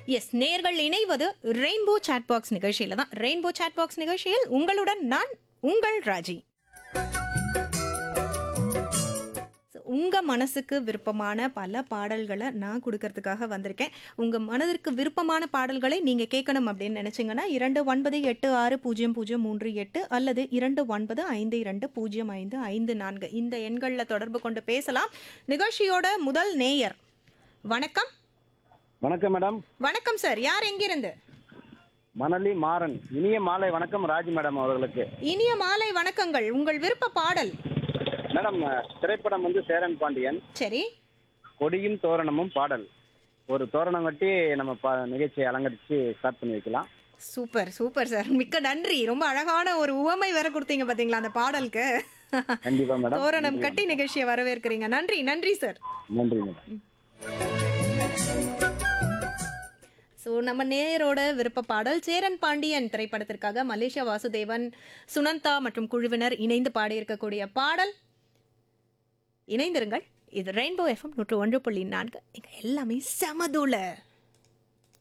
S நேர்கள் இணைவது rainbow chat box நிகழ்ச்சியில தான் ரெயின்போ சாட் பாக்ஸ் நிகழ்ச்சியில் உங்களுடன் நான் உங்கள் ராஜி So, உங்க மனசுக்கு விருப்பமான பல பாடல்களை நான் கொடுக்கறதுக்காக வந்திருக்கேன் உங்க மனதிற்கு விருப்பமான பாடல்களை நீங்க கேட்கணும் அப்படின்னு நினைச்சீங்கன்னா இரண்டு ஒன்பது எட்டு ஆறு பூஜ்ஜியம் பூஜ்ஜியம் மூன்று எட்டு அல்லது இரண்டு ஒன்பது ஐந்து இரண்டு பூஜ்ஜியம் ஐந்து ஐந்து நான்கு இந்த எண்களில் தொடர்பு கொண்டு பேசலாம் நிகழ்ச்சியோட முதல் நேயர் வணக்கம் வணக்கம் மேடம் வணக்கம் சார் யார் எங்கிருந்து மணலி மாறன் இனிய மாலை வணக்கம் ராஜ் மேடம் அவர்களுக்கு இனிய மாலை வணக்கங்கள் உங்கள் விருப்ப பாடல் மேடம் திரைப்படம் வந்து சேரன் பாண்டியன் சரி கொடியும் தோரணமும் பாடல் ஒரு தோரணம் கட்டி நம்ம பா நிகழ்ச்சியை அலங்கரித்து ஸ்டார்ட் பண்ணி வைக்கலாம் சூப்பர் சூப்பர் சார் மிக்க நன்றி ரொம்ப அழகான ஒரு உவமை வேற கொடுத்தீங்க பாத்தீங்களா அந்த பாடலுக்கு கண்டிப்பா மேடம் தோரணம் கட்டி நிகழ்ச்சியை வரவேற்கிறீங்க நன்றி நன்றி சார் நன்றி மேடம் ஸோ நம்ம நேயரோட விருப்ப பாடல் சேரன் பாண்டியன் திரைப்படத்திற்காக மலேசியா வாசுதேவன் சுனந்தா மற்றும் குழுவினர் இணைந்து பாடியிருக்கக்கூடிய பாடல் இணைந்திருங்கள் இது ரெயின்போ எஃப்எம் நூற்று ஒன்று புள்ளி நான்கு இங்க எல்லாமே சமதுல